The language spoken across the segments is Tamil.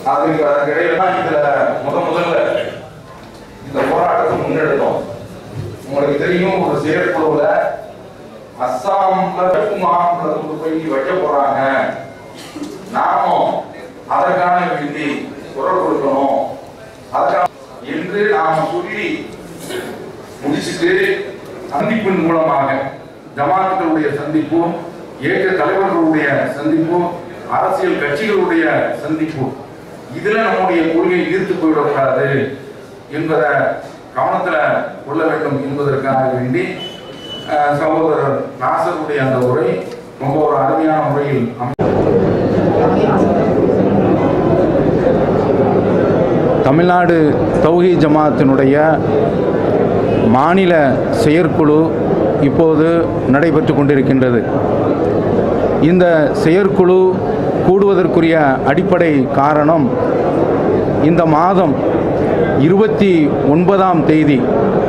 அதுக்கு அதற்கிடையில தான் இதுல முத முதல்ல இந்த போராட்டத்தை முன்னெடுத்தோம் உங்களுக்கு தெரியும் ஒரு செயற்குழுல அஸ்ஸாம்ல தெற்கு மாகாணத்துல கொண்டு போய் வைக்க போறாங்க நாமும் அதற்கான வேண்டி குரல் கொடுக்கணும் அதற்கான என்று நாம சொல்லி முடிச்சுட்டு சந்திப்பின் மூலமாக ஜமாத்துகளுடைய சந்திப்பும் இயக்க தலைவர்களுடைய சந்திப்பும் அரசியல் கட்சிகளுடைய சந்திப்பும் இதுல நம்முடைய கொள்கை ஈர்த்து போயிடக்கூடாது என்பதை கவனத்துல கொள்ள வேண்டும் என்பதற்காக வேண்டி அஹ், சகோதரர் நாசருடைய அந்த உரை ரொம்ப ஒரு அருமையான முறையில் அமை தமிழ்நாடு தௌஹி ஜமாத்தினுடைய மாநில செயற்குழு இப்போது நடைபெற்று கொண்டிருக்கின்றது இந்த செயற்குழு கூடுவதற்குரிய அடிப்படை காரணம் இந்த மாதம் இருபத்தி ஒன்பதாம் தேதி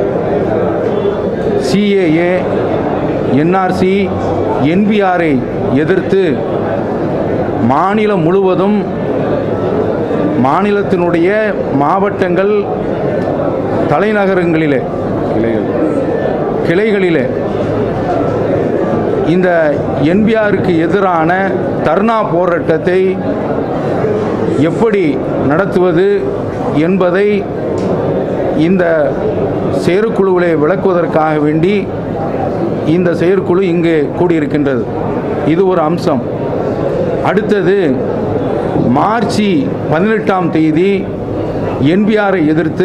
சிஏஏ என்ஆர்சி என்பிஆரை எதிர்த்து மாநிலம் முழுவதும் மாநிலத்தினுடைய மாவட்டங்கள் தலைநகரங்களிலே கிளைகளிலே இந்த என்பிஆருக்கு எதிரான தர்ணா போராட்டத்தை எப்படி நடத்துவது என்பதை இந்த செயற்குழுவிலே விளக்குவதற்காக வேண்டி இந்த செயற்குழு இங்கே கூடியிருக்கின்றது இது ஒரு அம்சம் அடுத்தது மார்ச் பதினெட்டாம் தேதி என்பிஆரை எதிர்த்து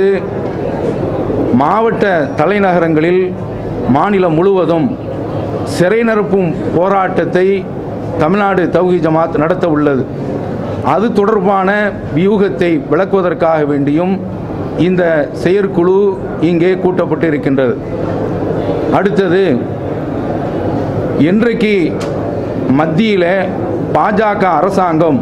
மாவட்ட தலைநகரங்களில் மாநிலம் முழுவதும் சிறை நிரப்பும் போராட்டத்தை தமிழ்நாடு தௌஹி ஜமாத் நடத்த உள்ளது அது தொடர்பான வியூகத்தை விளக்குவதற்காக வேண்டியும் இந்த செயற்குழு இங்கே கூட்டப்பட்டு இருக்கின்றது அடுத்தது இன்றைக்கு மத்தியில் பாஜக அரசாங்கம்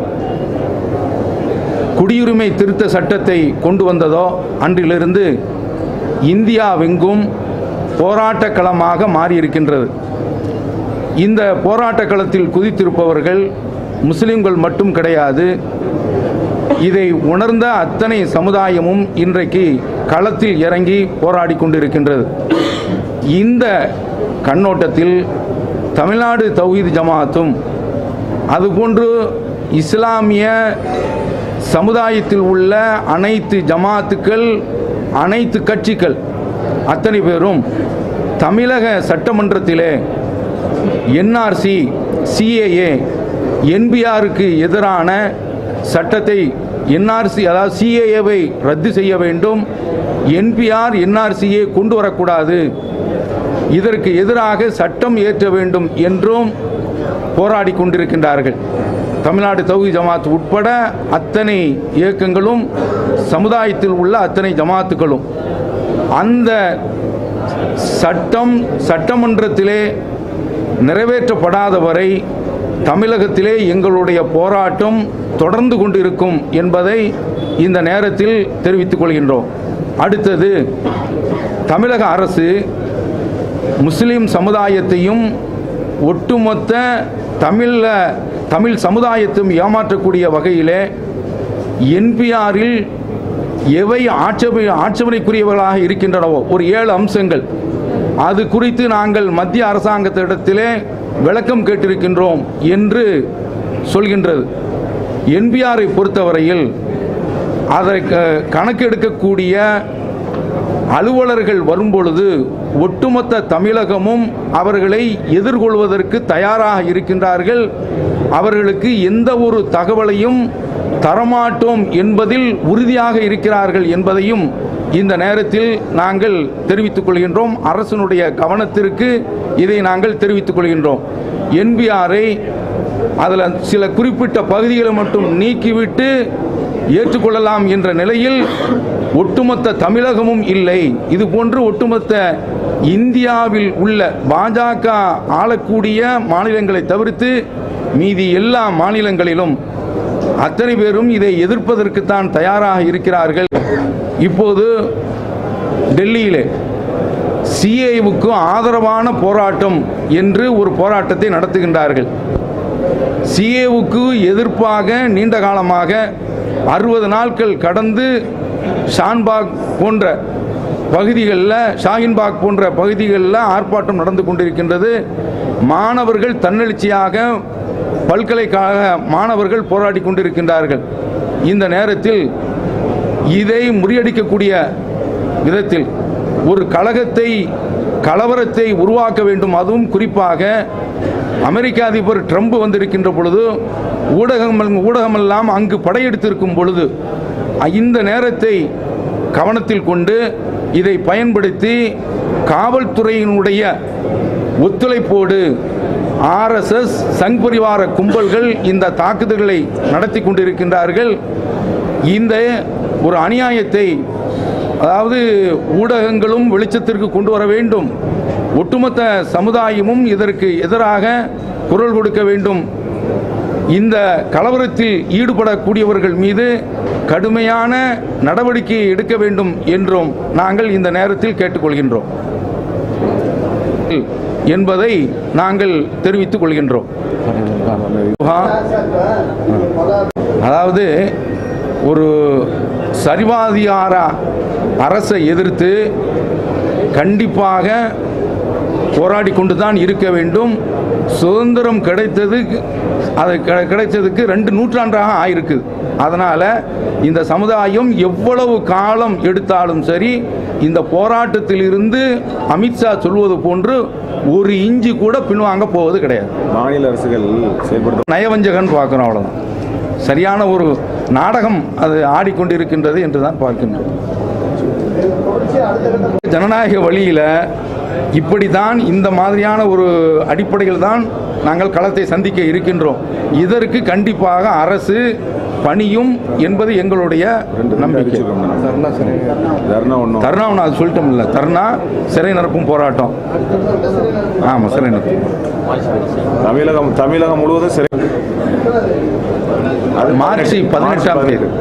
குடியுரிமை திருத்த சட்டத்தை கொண்டு வந்ததோ அன்றிலிருந்து இந்தியாவெங்கும் போராட்ட களமாக மாறியிருக்கின்றது இந்த போராட்ட களத்தில் குதித்திருப்பவர்கள் முஸ்லிம்கள் மட்டும் கிடையாது இதை உணர்ந்த அத்தனை சமுதாயமும் இன்றைக்கு களத்தில் இறங்கி போராடி கொண்டிருக்கின்றது இந்த கண்ணோட்டத்தில் தமிழ்நாடு தௌஹீத் ஜமாத்தும் அதுபோன்று இஸ்லாமிய சமுதாயத்தில் உள்ள அனைத்து ஜமாத்துக்கள் அனைத்து கட்சிகள் அத்தனை பேரும் தமிழக சட்டமன்றத்திலே என்ஆர்சி சிஏஏ என்பிஆருக்கு எதிரான சட்டத்தை என்ஆர்சி அதாவது சிஏஏவை ரத்து செய்ய வேண்டும் என்பிஆர் என்ஆர்சியை கொண்டு வரக்கூடாது இதற்கு எதிராக சட்டம் இயற்ற வேண்டும் என்றும் போராடி கொண்டிருக்கின்றார்கள் தமிழ்நாடு தௌஹி ஜமாத் உட்பட அத்தனை இயக்கங்களும் சமுதாயத்தில் உள்ள அத்தனை ஜமாத்துகளும் அந்த சட்டம் சட்டமன்றத்திலே நிறைவேற்றப்படாத வரை தமிழகத்திலே எங்களுடைய போராட்டம் தொடர்ந்து கொண்டிருக்கும் என்பதை இந்த நேரத்தில் தெரிவித்துக் கொள்கின்றோம் அடுத்தது தமிழக அரசு முஸ்லிம் சமுதாயத்தையும் ஒட்டுமொத்த தமிழ தமிழ் சமுதாயத்தையும் ஏமாற்றக்கூடிய வகையிலே என்பிஆரில் எவை ஆட்சேப ஆட்சேபனைக்குரியவர்களாக இருக்கின்றனவோ ஒரு ஏழு அம்சங்கள் அது குறித்து நாங்கள் மத்திய அரசாங்கத்திடத்திலே விளக்கம் கேட்டிருக்கின்றோம் என்று சொல்கின்றது என்பிஆரை பொறுத்தவரையில் அதை க- கணக்கெடுக்கக்கூடிய அலுவலர்கள் வரும்பொழுது ஒட்டுமொத்த தமிழகமும் அவர்களை எதிர்கொள்வதற்கு தயாராக இருக்கின்றார்கள் அவர்களுக்கு எந்த ஒரு தகவலையும் தரமாட்டோம் என்பதில் உறுதியாக இருக்கிறார்கள் என்பதையும் இந்த நேரத்தில் நாங்கள் தெரிவித்துக் கொள்கின்றோம் அரசனுடைய கவனத்திற்கு இதை நாங்கள் தெரிவித்துக் கொள்கின்றோம் என்பிஆரை அதில் சில குறிப்பிட்ட பகுதிகளை மட்டும் நீக்கிவிட்டு ஏற்றுக்கொள்ளலாம் என்ற நிலையில் ஒட்டுமொத்த தமிழகமும் இல்லை இது போன்று ஒட்டுமொத்த இந்தியாவில் உள்ள பாஜக ஆளக்கூடிய மாநிலங்களை தவிர்த்து மீதி எல்லா மாநிலங்களிலும் அத்தனை பேரும் இதை எதிர்ப்பதற்குத்தான் தயாராக இருக்கிறார்கள் இப்போது டெல்லியிலே சிஏவுக்கு ஆதரவான போராட்டம் என்று ஒரு போராட்டத்தை நடத்துகின்றார்கள் சிஏவுக்கு எதிர்ப்பாக நீண்ட காலமாக அறுபது நாட்கள் கடந்து ஷான்பாக் போன்ற பகுதிகளில் ஷாஹின்பாக் போன்ற பகுதிகளில் ஆர்ப்பாட்டம் நடந்து கொண்டிருக்கின்றது மாணவர்கள் தன்னெழுச்சியாக பல்கலைக்கழக மாணவர்கள் போராடி கொண்டிருக்கின்றார்கள் இந்த நேரத்தில் இதை முறியடிக்கக்கூடிய விதத்தில் ஒரு கழகத்தை கலவரத்தை உருவாக்க வேண்டும் அதுவும் குறிப்பாக அமெரிக்க அதிபர் ட்ரம்ப் வந்திருக்கின்ற பொழுது ஊடகம் ஊடகமெல்லாம் அங்கு படையெடுத்திருக்கும் பொழுது இந்த நேரத்தை கவனத்தில் கொண்டு இதை பயன்படுத்தி காவல்துறையினுடைய ஒத்துழைப்போடு ஆர்எஸ்எஸ் சங் பரிவார கும்பல்கள் இந்த தாக்குதல்களை நடத்தி கொண்டிருக்கின்றார்கள் இந்த ஒரு அநியாயத்தை அதாவது ஊடகங்களும் வெளிச்சத்திற்கு கொண்டு வர வேண்டும் ஒட்டுமொத்த சமுதாயமும் இதற்கு எதிராக குரல் கொடுக்க வேண்டும் இந்த கலவரத்தில் ஈடுபடக்கூடியவர்கள் மீது கடுமையான நடவடிக்கை எடுக்க வேண்டும் என்றும் நாங்கள் இந்த நேரத்தில் கேட்டுக்கொள்கின்றோம் என்பதை நாங்கள் தெரிவித்துக் கொள்கின்றோம் அதாவது ஒரு சரிவாதிகார அரசை எதிர்த்து கண்டிப்பாக போராடி கொண்டு தான் இருக்க வேண்டும் சுதந்திரம் கிடைத்தது அது கிடை- கிடைத்ததுக்கு ரெண்டு நூற்றாண்டாக ஆயிருக்கு அதனால் இந்த சமுதாயம் எவ்வளவு காலம் எடுத்தாலும் சரி இந்த போராட்டத்திலிருந்து அமித்ஷா சொல்வது போன்று ஒரு இஞ்சி கூட பின்வாங்க போவது கிடையாது மாநில அரசுகள் செயல்படுத்த நயவஞ்சகன் பார்க்குறோம் அவ்வளோதான் சரியான ஒரு நாடகம் அது ஆடிக்கொண்டிருக்கின்றது என்று தான் பார்க்கின்றோம் ஜனநாயக வழியில் இப்படி தான் இந்த மாதிரியான ஒரு அடிப்படையில் தான் நாங்கள் களத்தை சந்திக்க இருக்கின்றோம் இதற்கு கண்டிப்பாக அரசு பணியும் என்பது எங்களுடைய ரெண்டு நம்பிக்கை தர்ணா ஒன்றும் தர்ணா ஒன்று அது சொல்லிட்டோம் இல்லை தர்ணா சிறை நிரப்பும் போராட்டம் ஆமாம் சிறை நிரப்பும் தமிழகம் தமிழகம் முழுவதும் சிறை அது மார்ச் பதினெட்டாம் மார்ச் தேதி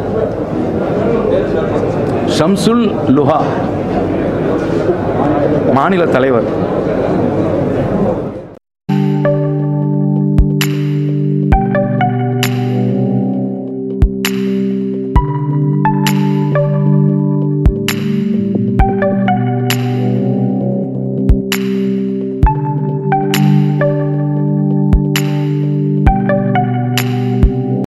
ஷம்சுல் லுஹா மாநில தலைவர்